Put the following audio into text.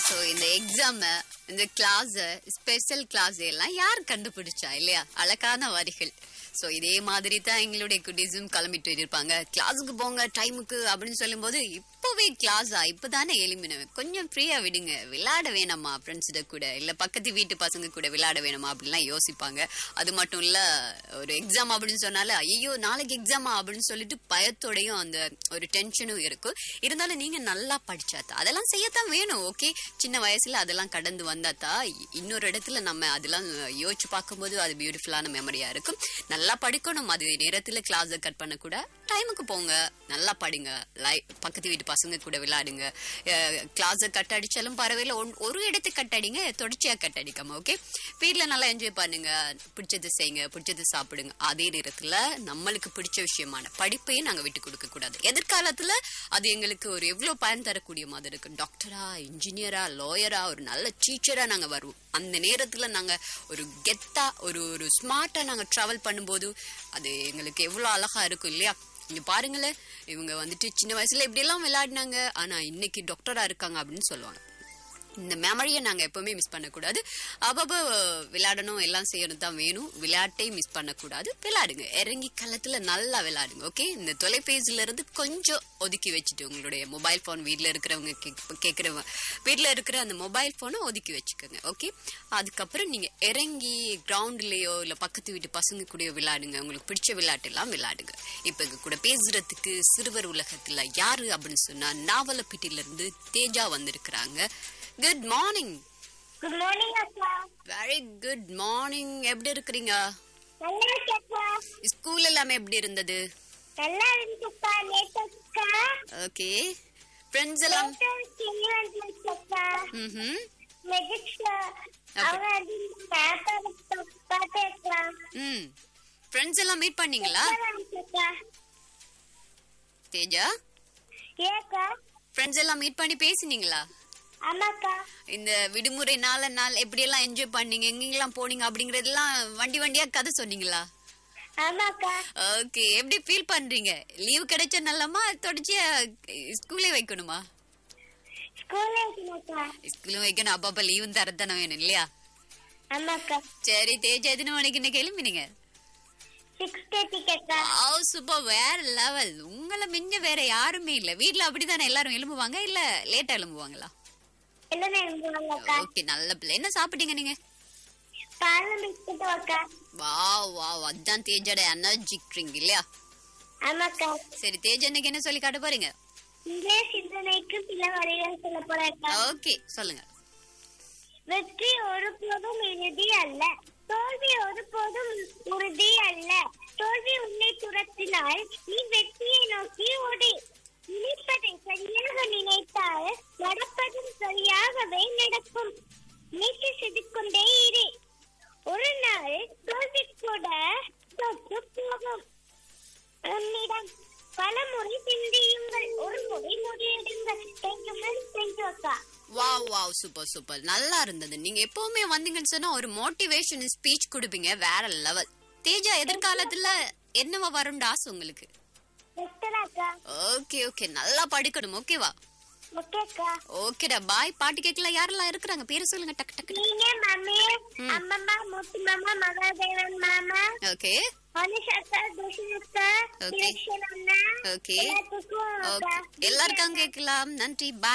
So இந்த exam இந்த class special class எல்லாம் யார் கண்டுபிடிச்சா இல்லையா அழகான வரிகள் ஸோ இதே மாதிரி தான் எங்களுடைய குட்டீஸும் கிளம்பிட்டு இருப்பாங்க கிளாஸுக்கு போங்க டைமுக்கு அப்படின்னு சொல்லும்போது இப்போவே கிளாஸா இப்போதானே எளிமின கொஞ்சம் ஃப்ரீயா விடுங்க விளையாட வேணாமா ஃப்ரெண்ட்ஸிட கூட இல்லை பக்கத்து வீட்டு பசங்க கூட விளையாட வேணாமா அப்படின்லாம் யோசிப்பாங்க அது மட்டும் இல்ல ஒரு எக்ஸாம் அப்படின்னு சொன்னால ஐயோ நாளைக்கு எக்ஸாமா அப்படின்னு சொல்லிட்டு பயத்தோடையும் அந்த ஒரு டென்ஷனும் இருக்கும் இருந்தாலும் நீங்க நல்லா படிச்சாத்தா அதெல்லாம் செய்யத்தான் வேணும் ஓகே சின்ன வயசுல அதெல்லாம் கடந்து வந்தாத்தா இன்னொரு இடத்துல நம்ம அதெல்லாம் யோசிச்சு பார்க்கும்போது அது பியூட்டிஃபுல்லான மெமரியா இருக்கும் நல்லா படிக்கணும் அது நேரத்துல கிளாஸை கட் பண்ணக்கூட டைமுக்கு போங்க நல்லா படிங்க லை பக்கத்து வீட்டு பசங்க கூட விளையாடுங்க கிளாஸை கட் அடிச்சாலும் பரவாயில்ல ஒன்- ஒரு இடத்துக்கு கட் அடிங்க தொடர்ச்சியா கட் அடிக்காம ஓகே வீட்ல நல்லா என்ஜாய் பண்ணுங்க பிடிச்சது செய்யுங்க பிடிச்சது சாப்பிடுங்க அதே நேரத்துல நம்மளுக்கு பிடிச்ச விஷயமான படிப்பையும் நாங்க விட்டு கொடுக்க கூடாது எதிர்காலத்துல அது எங்களுக்கு ஒரு எவ்வளவு பயன் தரக்கூடிய மாதிரி இருக்கு டாக்டரா இன்ஜினியரா லாயரா ஒரு நல்ல டீச்சரா நாங்க வருவோம் அந்த நேரத்துல நாங்க ஒரு கெத்தா ஒரு ஒரு ஸ்மார்ட்டா நாங்க டிராவல் பண்ணும்போது அது எங்களுக்கு எவ்வளவு அழகா இருக்கும் இல்லையா இங்க பாருங்களேன் இவங்க வந்துட்டு சின்ன வயசுல இப்படி எல்லாம் விளையாடினாங்க ஆனா இன்னைக்கு டாக்டரா இருக்காங்க அப்படின்னு சொல்லுவாங்க இந்த மெமரியை நாங்க எப்பவுமே மிஸ் பண்ணக்கூடாது அப்பப்போ விளையாடணும் எல்லாம் செய்யணும் தான் வேணும் விளையாட்டை மிஸ் பண்ணக்கூடாது விளையாடுங்க இறங்கி களத்துல நல்லா விளையாடுங்க ஓகே இந்த தொலைபேசியில இருந்து கொஞ்சம் ஒதுக்கி வச்சுட்டு உங்களுடைய மொபைல் போன் வீட்ல இருக்கிறவங்க கேக்- கேக்குறவங்க வீட்ல இருக்கிற அந்த மொபைல் போனை ஒதுக்கி வச்சுக்கோங்க ஓகே அதுக்கப்புறம் நீங்க இறங்கி கிரவுண்ட்லயோ இல்ல பக்கத்து வீட்டு பசங்க கூடயோ விளையாடுங்க உங்களுக்கு பிடிச்ச விளையாட்டு எல்லாம் விளையாடுங்க இப்ப எங்க கூட பேசுறதுக்கு சிறுவர் உலகத்துல யாரு அப்படின்னு சொன்னா நாவலப்பீட்டில இருந்து தேஜா வந்திருக்கிறாங்க குட் மார்னிங் குட் மார்னிங் அக்கா வெரி குட் மார்னிங் எப்படி இருக்கிறீங்க நல்லா இருக்கா ஸ்கூல் எல்லாமே எப்படி இருந்தது நல்லா இருந்துச்சுக்கா நேத்து அக்கா ஓகே ஃப்ரெண்ட்ஸ் எல்லாம் நேத்து கிளி வந்துச்சுக்கா ம் மெஜிக்ஸ்ல அவங்க அது பேப்பர் பார்த்தேக்கா ம் ஃப்ரெண்ட்ஸ் எல்லாம் மீட் பண்ணீங்களா வந்துச்சுக்கா தேஜா ஏக்கா ஃப்ரெண்ட்ஸ் எல்லாம் மீட் பண்ணி பேசினீங்களா ஆமாக்கா இந்த விடுமுறை நாலு நாள் எப்படி எல்லாம் என்ஜாய் பண்ணீங்க எங்கெங்கெல்லாம் போனீங்க அப்படிங்கறதெல்லாம் வண்டி வண்டியா கதை சொன்னீங்களா ஆமாக்கா ஓகே எப்படி ஃபீல் பண்றீங்க லீவ் கிடைச்ச நல்லமா தொடர்ச்சியா ஸ்கூலே வைக்கணுமா ஸ்கூல்ல இருக்கணும்க்கா ஸ்கூலும் வைக்கணும் அப்பப்ப லீவும் தரத்தானே வேணும் இல்லையா ஆமாக்கா சரி தேஜா எத்தனை மணிக்கு இன்னைக்கு எழுப்பினீங்க சிக்ஸ் தேர்ட்டிக்கா ஓ சூப்பர் வேற லெவல் உங்களை மிஞ்ச வேற யாருமே இல்ல வீட்ல அப்படித்தானே எல்லாரும் எழும்புவாங்க இல்ல லேட்டா எழும்புவாங்களா எல்லாமே இருந்துவாங்கக்கா ஓகே நல்ல பிள்ளை என்ன சாப்பிட்டீங்க நீங்க பால் பிஸ்கட் அக்கா வாவ் வாவ் அதான் தேஜோட எனர்ஜி ட்ரிங்க் இல்லையா ஆமாக்கா சரி தேஜா இன்னைக்கு என்ன சொல்லி காட்ட போறீங்க இங்கே சிந்தனைக்கு சில வரிகள் சொல்ல போறேக்கா ஓகே சொல்லுங்க வெற்றி ஒருபோதும் இறுதி அல்ல தோல்வி ஒருபோதும் உறுதி அல்ல தோல்வி உன்னை துரத்தினால் நீ வெற்றியை நோக்கி ஓடி நினைப்பதை சரியாக நினைத்தால் நடப்பதும் சரியாகவே நடக்கும் நீட்டி சிதிக்கொண்டே இரு ஒரு நாள் தோல்வி கூட தொற்று போகும் உன்னிடம் பல முறை சிந்தியுங்கள் ஒரு முறை முடியெடுங்கள் தேங்க்யூ மேம் தேங்க்யூ அக்கா வாவ் வாவ் சூப்பர் சூப்பர் நல்லா இருந்தது நீங்க எப்பவுமே வந்தீங்கன்னு சொன்னா ஒரு மோட்டிவேஷன் ஸ்பீச் கொடுப்பீங்க வேற லெவல் தேஜா எதிர்காலத்துல என்னவா வரும்னு ஆசை உங்களுக்கு டாக்டர் அக்கா ஓகே ஓகே நல்லா படிக்கணும் ஓகேவா ஓகே அக்கா ஓகேடா பாய் பாட்டு கேட்கல யாரெல்லாம் இருக்கிறாங்க பேரு சொல்லுங்க டக்கு டக்கு நீங்க மம்மி அம்மம்மா முத்து மாமா மகாதேவன் மாமா ஓகே அனுஷ் அக்கா துஷன் அக்கா Okay. டிரெக்ஷன் அண்ணா ஓகே எல்லாத்துக்கும் ஓகே அக்கா எல்லாருக்கும் கேட்கலாம் நன்றி பாய்